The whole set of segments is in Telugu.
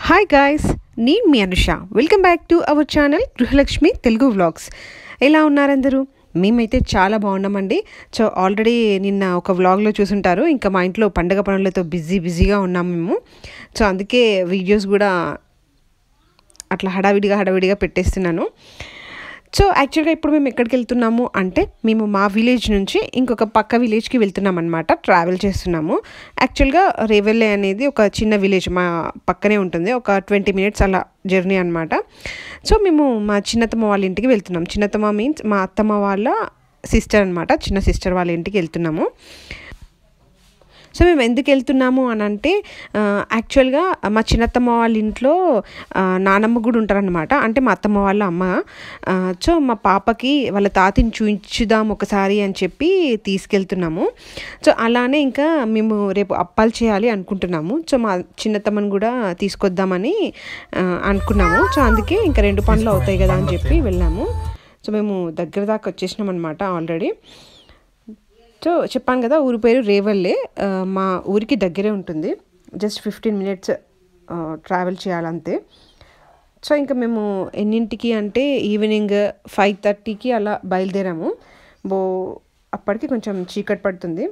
హాయ్ గాయ్స్ నేను మీ Anusha welcome back to our channel Gruhalakshmi Telugu vlogs ఎలా ఉన్నారందరూ మేమైతే చాలా బాగున్నామండి సో ఆల్రెడీ నిన్న ఒక వ్లాగ్లో చూసుంటారు ఇంకా మా ఇంట్లో పండగ పనులతో బిజీ బిజీగా ఉన్నాం మేము సో అందుకే వీడియోస్ కూడా అట్లా హడావిడిగా హడావిడిగా పెట్టేస్తున్నాను సో యాక్చువల్గా ఇప్పుడు మేము ఎక్కడికి వెళ్తున్నాము అంటే మేము మా విలేజ్ నుంచి ఇంకొక పక్క విలేజ్కి వెళ్తున్నాం అనమాట ట్రావెల్ చేస్తున్నాము యాక్చువల్గా రేవెల్లే అనేది ఒక చిన్న విలేజ్ మా పక్కనే ఉంటుంది ఒక ట్వంటీ మినిట్స్ అలా జర్నీ అనమాట సో మేము మా చిన్నతమ్మ వాళ్ళ ఇంటికి వెళ్తున్నాం చిన్నతమ్మ మీన్స్ మా అత్తమ్మ వాళ్ళ సిస్టర్ అనమాట చిన్న సిస్టర్ వాళ్ళ ఇంటికి వెళ్తున్నాము సో మేము ఎందుకు వెళ్తున్నాము అని అంటే ఆ, యాక్చువల్గా మా చిన్నత్తమ్మ వాళ్ళ ఇంట్లో ఆ, నానమ్మ కూడా ఉంటారనమాట అంటే మా అత్తమ్మ వాళ్ళ అమ్మ ఆ, సో మా పాపకి వాళ్ళ తాతని చూయించుదాం ఒకసారి అని చెప్పి తీసుకెళ్తున్నాము సో అలానే ఇంకా మేము రేపు అప్పాలు చేయాలి అనుకుంటున్నాము సో మా చిన్నత్తమ్మని కూడా తీసుకొద్దామని ఆ, అనుకున్నాము సో అందుకే ఇంకా రెండు పనులు అవుతాయి కదా అని చెప్పి వెళ్ళాము సో మేము దగ్గర దాకా వచ్చేసినాం అనమాట ఆల్రెడీ సో చెప్పాను కదా ఊరి పేరు రేవల్లే ఆ, మా ఊరికి దగ్గరే ఉంటుంది జస్ట్ ఫిఫ్టీన్ మినిట్స్ ట్రావెల్ చేయాలంతే సో ఇంకా మేము ఎన్నింటికి అంటే ఈవినింగ్ ఫైవ్ థర్టీకి అలా బయలుదేరాము బో అప్పటికి కొంచెం చీకటి పడుతుంది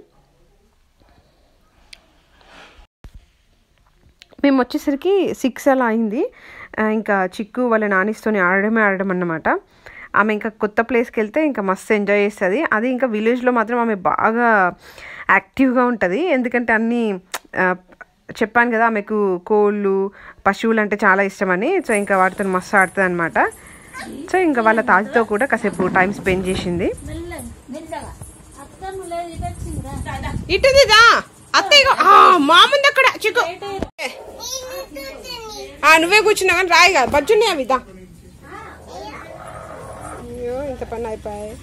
మేము వచ్చేసరికి సిక్స్ అలా అయింది ఆ, ఇంకా చిక్కు వాళ్ళ నానిస్తోని ఆడడమే ఆడడం అన్నమాట ఆమె ఇంకా కొత్త ప్లేస్కి వెళ్తే ఇంకా మస్తు ఎంజాయ్ చేస్తుంది అది ఇంకా విలేజ్లో మాత్రం ఆమె బాగా యాక్టివ్గా ఉంటుంది ఎందుకంటే అన్నీ ఆ, చెప్పాను కదా ఆమెకు కోళ్ళు పశువులు అంటే చాలా ఇష్టమని సో ఇంకా వాటితో మస్తు ఆడుతుంది అనమాట సో ఇంకా వాళ్ళ తాతతో కూడా కాసేపు టైం స్పెండ్ చేసింది ఇటుదిదా అత్తయ్య మా ముందు అక్కడ చిక్కు ఆ, నువ్వే కూర్చున్నావు కానీ రాయి కాదు బజ్జున్నాయి అవి దా అయ్యో ఇంత పని అయిపోయాయి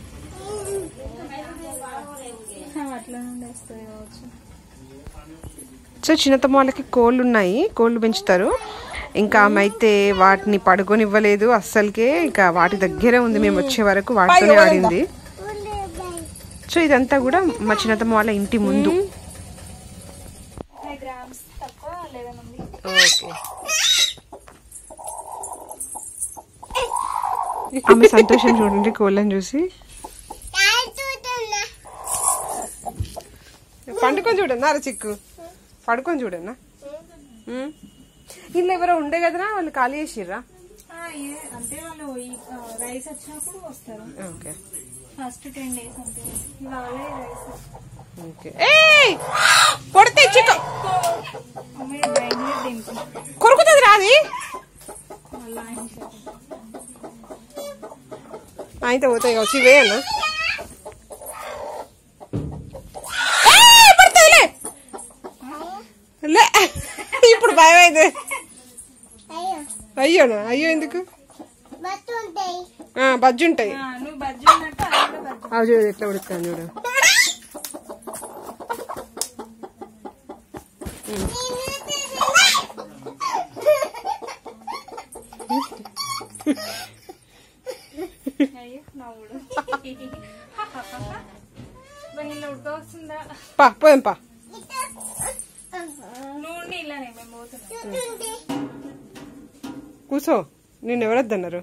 సో చిన్నతమ్మ వాళ్ళకి కోళ్ళు ఉన్నాయి కోళ్ళు పెంచుతారు ఇంకా ఆమె అయితే వాటిని పడుకోనివ్వలేదు అస్సలకే ఇంకా వాటి దగ్గరే ఉంది మేము వచ్చే వరకు వాటితోనే ఆడింది సో ఇదంతా కూడా మా చిన్నతమ్మ వాళ్ళ ఇంటి ముందు ఓకే ఆమె సంతోషం చూడండి కోళ్ళని చూసి పండుకొని చూడన్నా అర చిక్కు పడుకొని చూడన్నా ఉమ్. ఇంట్లో ఎవరో ఉండే కదరా వాళ్ళు ఖాళీ చేసిర్రా అంటే వాళ్ళు ఈ రైస్ వచ్చినప్పుడు వస్తారు ఓకే ఫస్ట్ టెన్ డేస్ అంతే ఇవాళే రైస్ ఓకే ఏయ్ కొడితే చిక్కు అమ్మాయి బయట దింపు కొరుకుతుంది రాది మళ్ళీ ఆయన అయితే పోతాయి కావచ్చు ఇవే అన్న ఏయ్, పడుతుందిలే. లే ఇప్పుడు భయం అయితే అయ్యోనా అయ్యో ఎందుకు ఆ, బజ్జుంటాయి నువ్వు బజ్జి ఉన్నట్టు అది కూడా బజ్జి అవి చూడు ఎట్లా ఉడుకుతాను చూడు అయ్యో నవ్వుడు బహిలో ఉడక వస్తుందా పా పోయాం పా నువ్వు ఉండి ఇలానే మేము పోతున్నాం కూసో నేను ఎవరొద్దన్నారు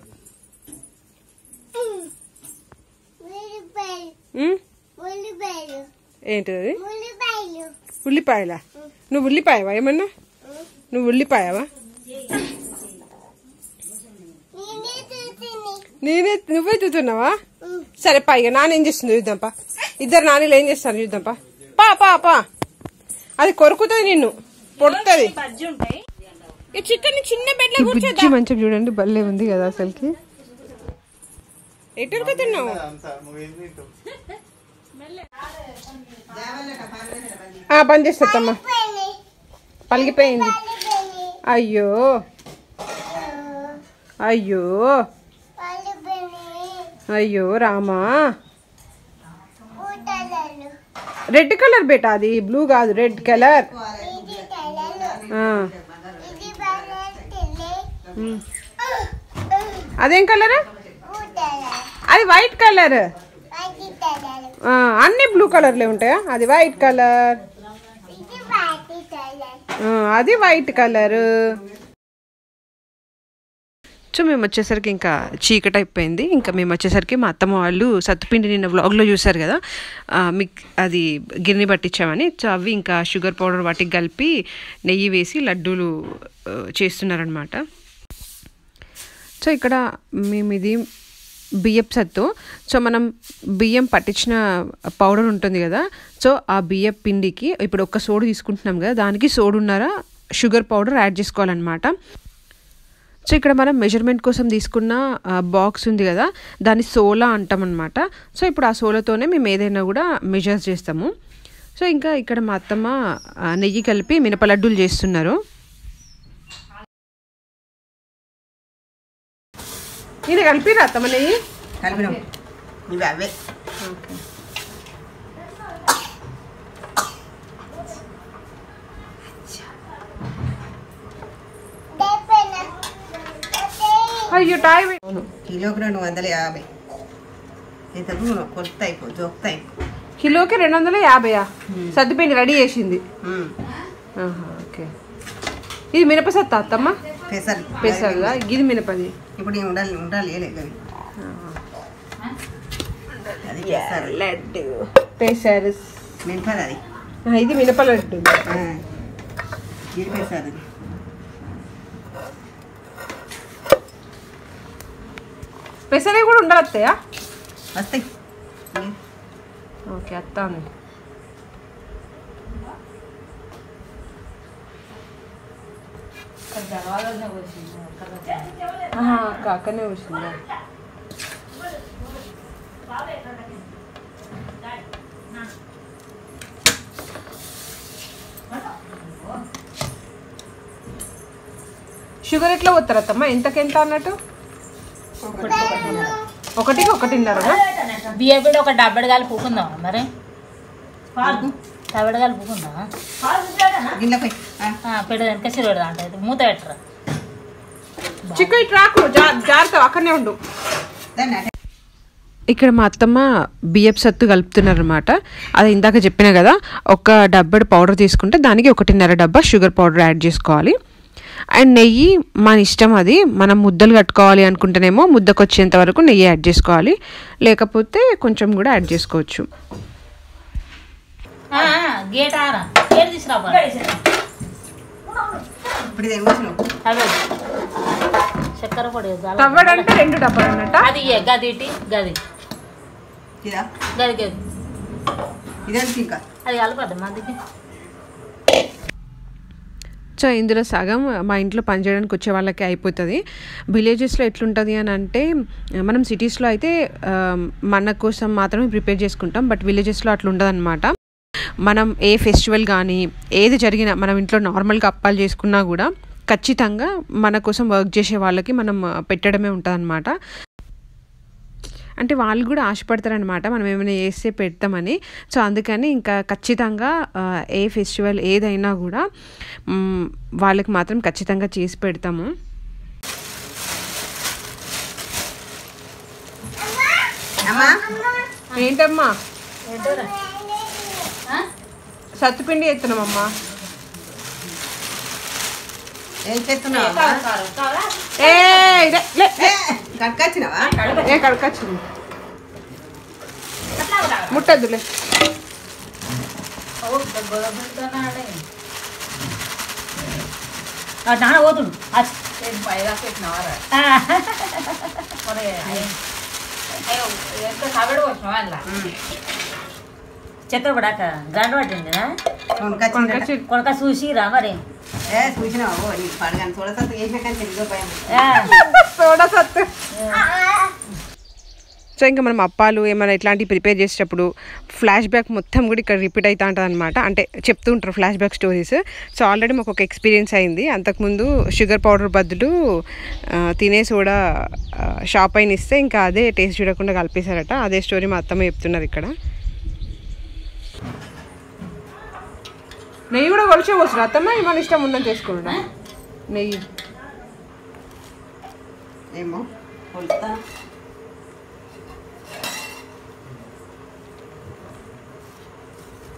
ఉమ్? ఏంటిది అది ఉల్లిపాయలా నువ్వు ఉల్లిపాయవా ఏమన్నా నువ్వు ఉల్లిపాయవా నేనే నువ్వే చూస్తున్నావా సరే పా ఇక నాన్న ఏం చేస్తుంది చూద్దాంపా ఇద్దరు నాన్నలు ఏం చేస్తారు చూద్దాంపా పా పా పా అది కొరుకుతుంది నిన్ను పొడుతుంది బజ్జి ఉంటాయి ఈ చికెన్ చిన్న బెడ్లో కూర్చోద్దా మంచిగా చూడండి భలే ఉంది కదా అసలుకి ఎటు ఉరుకుతున్నావు ఆ, బంద్ చేస్తామ్మా పలిగిపోయింది అయ్యో అయ్యో అయ్యో రామా రెడ్ కలర్ బేటా అది బ్లూ కాదు రెడ్ కలర్ అదేం కలర్ అది వైట్ కలర్ అన్ని బ్లూ కలర్లే ఉంటాయా అది వైట్ కలర్ అది వైట్ కలర్ సో మేము వచ్చేసరికి ఇంకా చీకటి అయిపోయింది ఇంకా మేము వచ్చేసరికి మా అత్తమ్మ వాళ్ళు సత్తుపిండి నిన్న వ్లాగ్లో చూసారు కదా ఆ, మిక్ అది గిన్నె పట్టించామని సో అవి ఇంకా షుగర్ పౌడర్ వాటికి కలిపి నెయ్యి వేసి లడ్డూలు ఆ, చేస్తున్నారనమాట సో ఇక్కడ మేము ఇది బియ్యపు సత్తు సో మనం బియ్యం పట్టించిన పౌడర్ ఉంటుంది కదా సో ఆ బియ్యపు పిండికి ఇప్పుడు ఒక్క సోడు తీసుకుంటున్నాం కదా దానికి సోడున్నర షుగర్ పౌడర్ యాడ్ చేసుకోవాలన్నమాట సో ఇక్కడ మనం మెజర్మెంట్ కోసం తీసుకున్న బాక్స్ ఉంది కదా దాన్ని సోలా అంటాం అనమాట సో ఇప్పుడు ఆ సోలతోనే మేము ఏదైనా కూడా మెజర్స్ చేస్తాము సో ఇంకా ఇక్కడ మా అత్తమ్మ ఆ, నెయ్యి కలిపి మినప లడ్డూలు చేస్తున్నారు ఇది కలిపిరా అత్తమ్మ నెయ్యి కలిపినాం ఇవి అవే అయ్యో టైం కిలోకి రెండు వందల యాభై ఇంతకు కొత్త అయిపో జొక్త అయిపో కిలోకి రెండు వందల యాభైయా సర్దిపిండి రెడీ చేసింది ఉమ్. ఆహా, ఓకే ఇది మినపసత్త అత్తమ్మ పెసలు పెసల్లా ఇది మినపది ఇప్పుడు ఇవి ఉండాలి ఉండాలి లేదు అవి అది పెసలు లడ్డు పెసరు మినపది అది ఆ, ఇది మినప లడ్డు ఆ. ఇది పెసలు పెసరే కూడా ఉండాలి అత్తయ్య వస్తాయి ఓకే అత్తాను కాకనే వచ్చిందా షుగర్ ఎట్లా పోతారు అత్తమ్మ ఎంతకెంత అన్నట్టు ఒకటికి ఒకటిన్నర బియ్య కూడా ఒక డబ్బడి కలిపి పూకుందాం మరి డబ్బడి కలిపి పూకుందాం గిన్నెపై పెడ వెనక సిరి పెడదా అంటే మూత పెట్టరా చిక్కు ఇటు రాకు జా- జాగ్రత్త అక్కడనే ఉండు దాన్ని అటే ఇక్కడ మా అత్తమ్మ బియ్యపు సత్తు కలుపుతున్నారు అనమాట అది ఇందాక చెప్పిన కదా ఒక డబ్బడి పౌడర్ తీసుకుంటే దానికి ఒకటిన్నర డబ్బా షుగర్ పౌడర్ యాడ్ చేసుకోవాలి అండ్ నెయ్యి మన ఇష్టం అది మనం ముద్దలు కట్టుకోవాలి అనుకుంటేనేమో ముద్దకు వచ్చేంత వరకు నెయ్యి యాడ్ చేసుకోవాలి లేకపోతే కొంచెం కూడా యాడ్ చేసుకోవచ్చు ఆ, గేట్ ఆరా గేట్ తీసుకురా ఇప్పుడు ఇది ఏమొచ్చినావు అదే చక్కెర పొడి చాలా- తవ్వడంటే రెండు డబ్బాలు అన్నట్ట అది ఇయ్య, గది ఇటీ గది ఇదా గది గది ఇదంతా ఇంకా అది కలపద్దు మందికి సో ఇందులో సగం మా ఇంట్లో పనిచేయడానికి వచ్చే వాళ్ళకి అయిపోతుంది విలేజెస్లో ఎట్లుంటుంది అని అంటే మనం సిటీస్లో అయితే ఆ, మన కోసం మాత్రమే ప్రిపేర్ చేసుకుంటాం బట్ విలేజెస్లో అట్లా ఉండదన్నమాట మనం ఏ ఫెస్టివల్ కానీ ఏది జరిగినా మనం ఇంట్లో నార్మల్గా అప్పాలు చేసుకున్నా కూడా ఖచ్చితంగా మన కోసం వర్క్ చేసే వాళ్ళకి మనం ఆ, పెట్టడమే ఉంటుందన్నమాట అంటే వాళ్ళు కూడా ఆశపడతారనమాట మనం ఏమైనా చేస్తే పెడతామని సో అందుకని ఇంకా ఖచ్చితంగా ఆ, ఏ ఫెస్టివల్ ఏదైనా కూడా మ్, వాళ్ళకి మాత్రం ఖచ్చితంగా చేసి పెడతాము అమ్మా ఏంటమ్మా ఏంటోరా? ఆ? సత్తుపిండి ఎత్తున్నామమ్మా ఏం చేస్తున్నావు కాదు, కాదు, కాదా? ఏ ఇదే, లే, లే. కడకొచ్చినావా ఏ కడకొచ్చింది అట్లా కూడా. ముట్టద్దులే ఓ, గొడవ పెడుతున్నాడే. ఆ, నాన్న పోతుడు అచ్. ఆ. ఒరే, అయ్య. చక్కెర పడాక గంట పట్టింది కొనుకొచ్చిందట. కొనకొచ్చి కొనక చూసి రా మరి ఏ చూసినావా ఓ నీకు పడగాను చూడసత్తు చేసిన కానీ తెలుగు భయం ఆ. సోడా సత్తు సో ఇంకా మనం అప్పాలు ఏమైనా ఇట్లాంటివి ప్రిపేర్ చేసేటప్పుడు ఫ్లాష్ బ్యాక్ మొత్తం కూడా ఇక్కడ రిపీట్ అవుతూ ఉంటుంది అనమాట అంటే చెప్తూ ఉంటారు flashback stories so already మాకు ఒక ఎక్స్పీరియన్స్ అయింది అంతకుముందు షుగర్ పౌడర్ బదులు ఆ, తినే సోడా ఆ, షాప్ అయిన ఇస్తే ఇంకా అదే టేస్ట్ చూడకుండా కలిపేశారట అదే స్టోరీ మా అత్తమ్మ చెప్తున్నారు ఇక్కడ నెయ్యి కూడా కొలిచే పోతున్నారు అత్తమ్మ మన ఇష్టం ఉందని చేసుకుంటా నెయ్యి ఏమో కొలుతా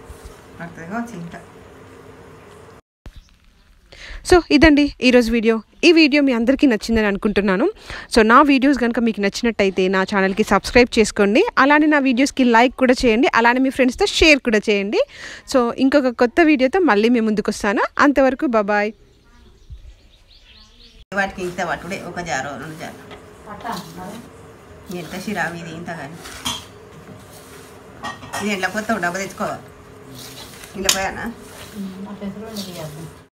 పడుతుందిగో చింత సో ఇదండి ఈరోజు వీడియో ఈ వీడియో మీ అందరికీ నచ్చిందని అనుకుంటున్నాను సో నా వీడియోస్ కనుక మీకు నచ్చినట్టయితే నా ఛానల్కి సబ్స్క్రైబ్ చేసుకోండి అలానే నా వీడియోస్కి లైక్ కూడా చేయండి అలానే మీ ఫ్రెండ్స్తో షేర్ కూడా చేయండి సో ఇంకొక కొత్త వీడియోతో మళ్ళీ మేము ముందుకు వస్తాను అంతవరకు బాయ్ వాటికి ఇంత పట్టుడే ఒక జారో రెండు జారు ఎంత షిరావి ఇది ఇంత కానీ ఇది ఎండ్ల పోతావు డబ్బా తెచ్చుకోవాలి ఇంట్లో పోయానా